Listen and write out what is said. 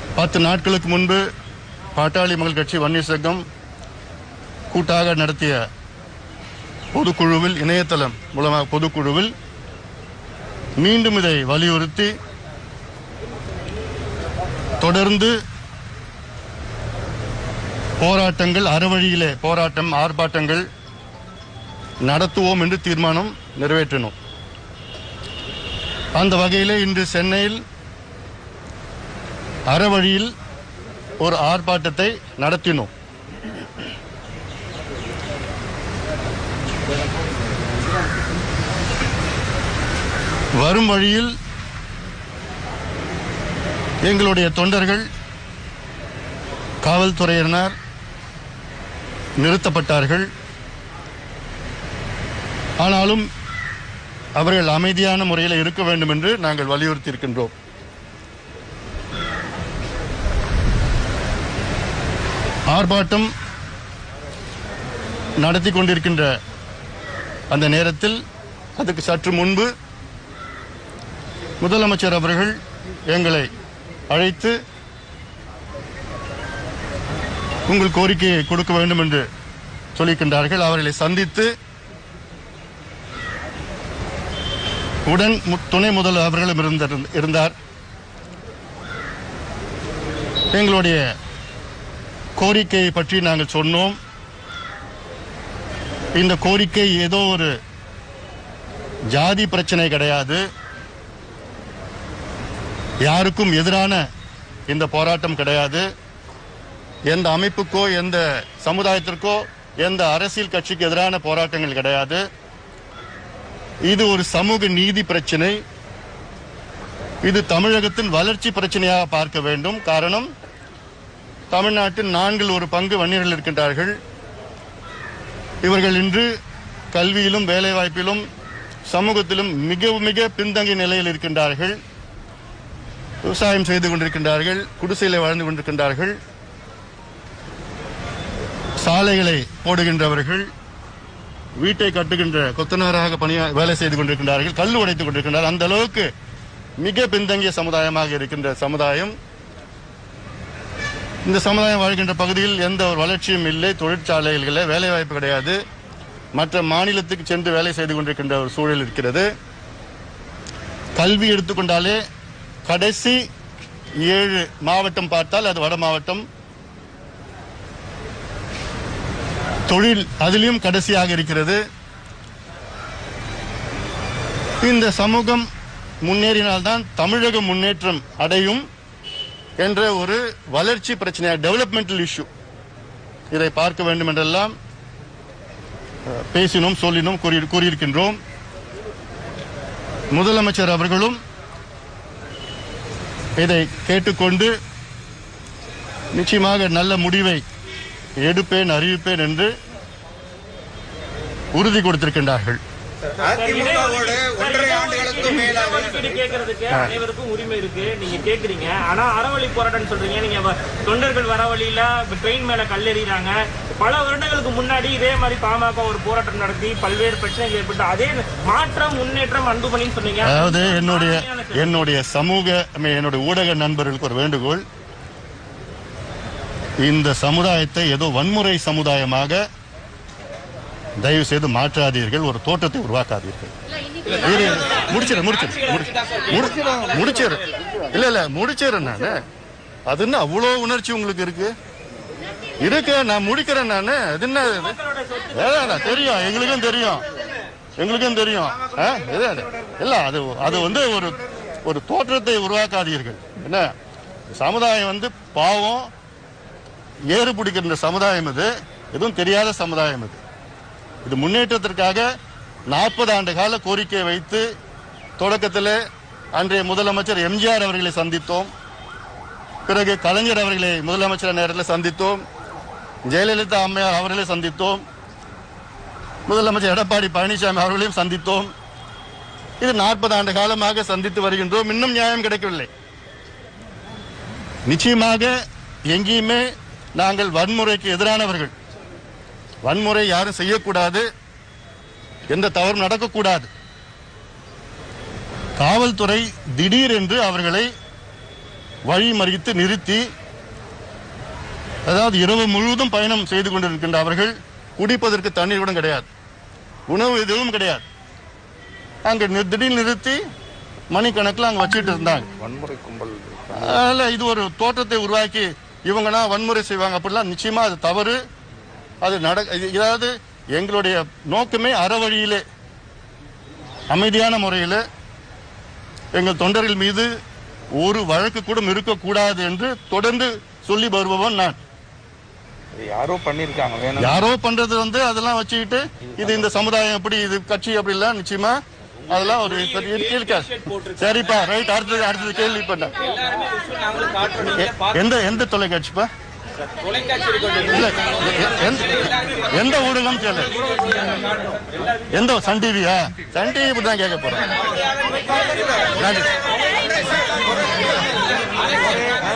பத்து நாட்களுக்கு முன்பு பாட்டாளி மக்கள் கட்சி வன்னியர் சங்கம் கூட்டாக நடத்திய பொதுக்குழுவில் இணையதளம் மூலமாக பொதுக்குழுவில் மீண்டும் இதை வலியுறுத்தி தொடர்ந்து போராட்டங்கள் அறவழியிலே போராட்டம் ஆர்ப்பாட்டங்கள் நடத்துவோம் என்று தீர்மானம் நிறைவேற்றினோம் அந்த வகையிலே இன்று சென்னையில் அறவழியில் ஒரு ஆர்ப்பாட்டத்தை நடத்தினோம் வரும் வழியில் எங்களுடைய தொண்டர்கள் காவல்துறையினர் நிறுத்தப்பட்டார்கள் ஆனாலும் அவர்கள் அமைதியான முறையில் இருக்க வேண்டும் என்று நாங்கள் வலியுறுத்தி இருக்கின்றோம் ஆர்ப்பாட்டம் நடத்தி கொண்டிருக்கின்ற அந்த நேரத்தில் அதுக்கு சற்று முன்பு முதலமைச்சர் அவர்கள் எங்களை அழைத்து உங்கள் கோரிக்கையை கொடுக்க வேண்டும் என்று சொல்லியிருக்கின்றார்கள் அவர்களை சந்தித்து உடன் மு- துணை முதல்வர் அவர்களும் இருந்த- இருந்தார் எங்களுடைய கோரிக்கையை பற்றி நாங்கள் சொன்னோம் இந்த கோரிக்கை ஏதோ ஒரு ஜாதி பிரச்சனை கிடையாது யாருக்கும் எதிரான இந்த போராட்டம் கிடையாது எந்த அமைப்புக்கோ எந்த சமுதாயத்திற்கோ எந்த அரசியல் கட்சிக்கு எதிரான போராட்டங்கள் கிடையாது இது ஒரு சமூக நீதி பிரச்சனை இது தமிழகத்தின் வளர்ச்சி பிரச்சனையாக பார்க்க வேண்டும் காரணம் தமிழ்நாட்டில் நான்கில் ஒரு பங்கு வன்னியர்கள் இருக்கின்றார்கள் இவர்கள் இன்று கல்வியிலும் வேலைவாய்ப்பிலும் சமூகத்திலும் மிக மிக பின்தங்கிய நிலையில் இருக்கின்றார்கள் விவசாயம் செய்து கொண்டிருக்கின்றார்கள் குடிசையில வாழ்ந்து கொண்டிருக்கின்றார்கள் சாலைகளை போடுகின்றவர்கள் வீட்டை கட்டுகின்ற கொத்தனாராக பணியா வேலை செய்து கொண்டிருக்கின்றார்கள் கல் உடைத்துக் கொண்டிருக்கின்றார்கள் அந்த அளவுக்கு மிக பின்தங்கிய சமுதாயமாக இருக்கின்ற சமுதாயம் இந்த சமுதாயம் வாழ்கின்ற பகுதியில் எந்த ஒரு வளர்ச்சியும் இல்லை தொழிற்சாலைகள் இல்லை வேலைவாய்ப்பு கிடையாது மற்ற மாநிலத்துக்கு சென்று வேலை செய்து கொண்டிருக்கின்ற ஒரு சூழல் இருக்கிறது கல்வி எடுத்துக்கொண்டாலே கடைசி ஏழு மாவட்டம் பார்த்தால் அது வட மாவட்டம் தொழில் அதிலும் கடைசியாக இருக்கிறது இந்த சமூகம் முன்னேறினால்தான் தமிழக முன்னேற்றம் அடையும் என்ற ஒரு வளர்ச்சி பிரச்சனையாக டெவலப்மெண்டல் இஷ்யூ இதை பார்க்க வேண்டும் என்றெல்லாம் அஹ், பேசினோம் சொல்லினோம் கூறி கூறியிருக்கின்றோம் முதலமைச்சர் அவர்களும் இதை கேட்டுக்கொண்டு நிச்சயமாக நல்ல முடிவை எடுப்பேன் அறிவிப்பேன் என்று உறுதி கொடுத்திருக்கின்றார்கள் அதிமுகவோடு ஒன்றரை ஆண்டுகளுக்கு மேலாக ஒதுக்கீடு கேட்கறதுக்கு அனைவருக்கும் உரிமை இருக்கு நீங்க கேக்குறீங்க ஆனா அறவழி போராட்டம் சொல்றீங்க நீங்க வ- தொண்டர்கள் வர வழியில ட்ரெயின் மேல கல்லெறிறாங்க பல வருடங்களுக்கு முன்னாடி இதே மாதிரி பாமக ஒரு போராட்டம் நடத்தி பல்வேறு பிரச்சனைகள் ஏற்பட்டு அதே மாற்றம் முன்னேற்றம் அன்புமணின்னு சொன்னீங்க அதாவது என்னுடைய உண்மையான செயல். என்னுடைய சமூக I mean, என்னுடைய ஊடக நண்பர்களுக்கு ஒரு வேண்டுகோள் இந்த சமுதாயத்தை ஏதோ வன்முறை சமுதாயமாக தயவு செய்து மாற்றாதீர்கள் ஒரு தோற்றத்தை உருவாக்காதீர்கள் இரு, இரு. முடிச்சிடு முடிச்சிடு முடிச்சிடு முடிச்சிடு இல்ல இல்ல முடிச்சிடுறேன் நானு அது என்ன அவ்வளோ உணர்ச்சி உங்களுக்கு இருக்கு இருக்கு நான் முடிக்கிறேன் நானு அது என்ன இது? ஏதா தெரியும் எங்களுக்கும் தெரியும் எங்களுக்கும் தெரியும் ஆ? இது அது. இல்ல அது அது வந்து ஒரு ஒரு தோற்றத்தை உருவாக்காதீர்கள் என்ன சமுதாயம் வந்து பாவம் ஏறு பிடிக்கின்ற சமுதாயம் இது எதுவும் தெரியாத சமுதாயம் இது இது முன்னேற்றத்திற்காக நாற்பது ஆண்டு கால கோரிக்கையை வைத்து தொடக்கத்தில் அன்றைய முதலமைச்சர் எம்ஜிஆர் அவர்களை சந்தித்தோம் பிறகு கலைஞர் அவர்களை முதலமைச்சர் நேரத்தில் சந்தித்தோம் ஜெயலலிதா அம்மையார் அவர்களை சந்தித்தோம் முதலமைச்சர் எடப்பாடி பழனிசாமி அவர்களையும் சந்தித்தோம் இது நாற்பது ஆண்டு காலமாக சந்தித்து வருகின்றோம் இன்னும் நியாயம் கிடைக்கவில்லை நிச்சயமாக எங்கேயுமே நாங்கள் வன்முறைக்கு எதிரானவர்கள் வன்முறை யாரும் செய்யக்கூடாது எந்த தவறும் நடக்கக்கூடாது காவல்துறை திடீர் என்று அவர்களை வழிமறித்து நிறுத்தி அதாவது இரவு முழுவதும் பயணம் செய்து கொண்டிருக்கின்ற அவர்கள் குடிப்பதற்கு தண்ணீர் கூட கிடையாது உணவு எதுவும் கிடையாது அங்க நி- திடீர் நிறுத்தி மணிக்கணக்கில் அங்க வச்சுட்டு இருந்தாங்க வன்முறை கும்பல் அதனால இது ஒரு தோற்றத்தை உருவாக்கி இவங்கன்னா வன்முறை செய்வாங்க அப்படிலாம் நிச்சயமா அது தவறு அது நட இது- இதாவது எங்களுடைய நோக்கமே அறவழியிலே அமைதியான முறையில் எங்கள் தொண்டர்கள் மீது ஒரு வழக்கு கூட இருக்கக்கூடாது என்று தொடர்ந்து சொல்லி வருபவன் நான் இது யாரோ பண்ணிருக்காங்க வேணும் யாரோ பண்றது வந்து அதெல்லாம் வச்சுக்கிட்டு இது இந்த சமுதாயம் எப்படி இது கட்சி அப்படி இல்ல நிச்சயமா அதெல்லாம் ஒரு பெரிய இருக்காது சரிப்பா ரைட் அடுத்தது அடுத்தது கேள்வி பண்ண எந்த எந்த தொலைக்காட்சிப்பா இல்ல எ- எந்த- எந்த ஊடகம் கேளு எந்த சன் டிவியா சன் டிவி இப்படி தான் கேட்க போறேன் நன்றி